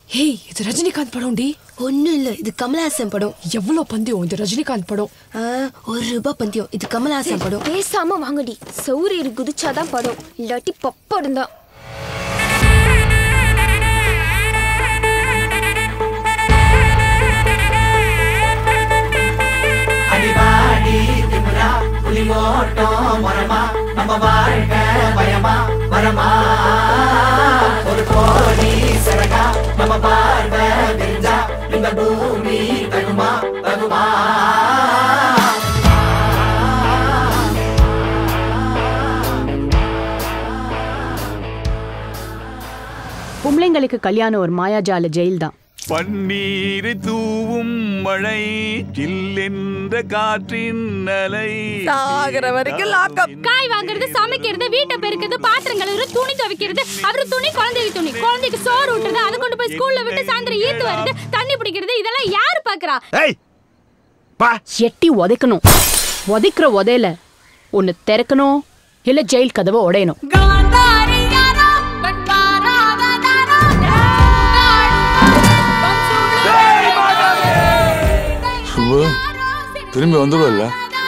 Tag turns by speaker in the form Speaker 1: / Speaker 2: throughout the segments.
Speaker 1: hey இது ரஜினிகாந்த் படம்டி
Speaker 2: ஒன்றும் இல்லை இது கமலஹாசன் படம்
Speaker 1: எவ்வளோ பந்தயம் இது ரஜினிகாந்த் படம்
Speaker 2: ஆ, ஒரு ரூபாய் பந்தயம் இது கமலஹாசன் படம்
Speaker 3: பேசாம வாங்கடி சௌரியர் குதிச்சாதான் படம் இல்லாட்டி பப்படம் தான்
Speaker 4: அடிவாடி திமுறா புலிமோட்டம் மரமா நம்ம வாழ்க பயமா வரமா ஒரு கோடி சரகா நம்ம பார்வை விரிஞ்சா இந்த பூமி தகுமா தகுமா
Speaker 5: பொம்பளைங்களுக்கு கல்யாணம் ஒரு மாயாஜால ஜெயில் தான்
Speaker 6: பன்னீரை தூவும் மழை சில்லென்ற காற்றின் அலை
Speaker 1: சாகிற வரைக்கும் லாக்அப்
Speaker 7: காய் வாங்குறது சமைக்கிறது வீட்டை பெருக்கிறது பாத்திரம் கழுவுறது துணி துவைக்கிறது அவரு துணி குழந்தைக்கு துணி குழந்தைக்கு சோறு ஊட்டுறது அதை கொண்டு போய் ஸ்கூல்ல விட்டு சாயந்தரம் ஈத்து வருது தண்ணி பிடிக்கிறது இதெல்லாம் யாரு பாக்குறா
Speaker 6: ஏய் பா
Speaker 5: எட்டி உதைக்கணும் உதைக்கிற உதையில ஒன்னு திறக்கணும் இல்ல ஜெயில் கதவை உடையணும்
Speaker 8: சுபு திரும்பி வந்துடுவல்ல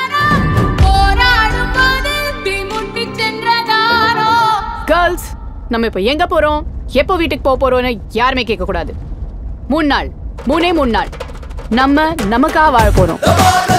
Speaker 5: கேர்ள்ஸ் நம்ம இப்ப எங்க போறோம் எப்போ வீட்டுக்கு போக போறோம்னு யாருமே கேட்க கூடாது மூணு நாள் மூணே மூணு நாள் நம்ம நமக்காக வாழ போறோம்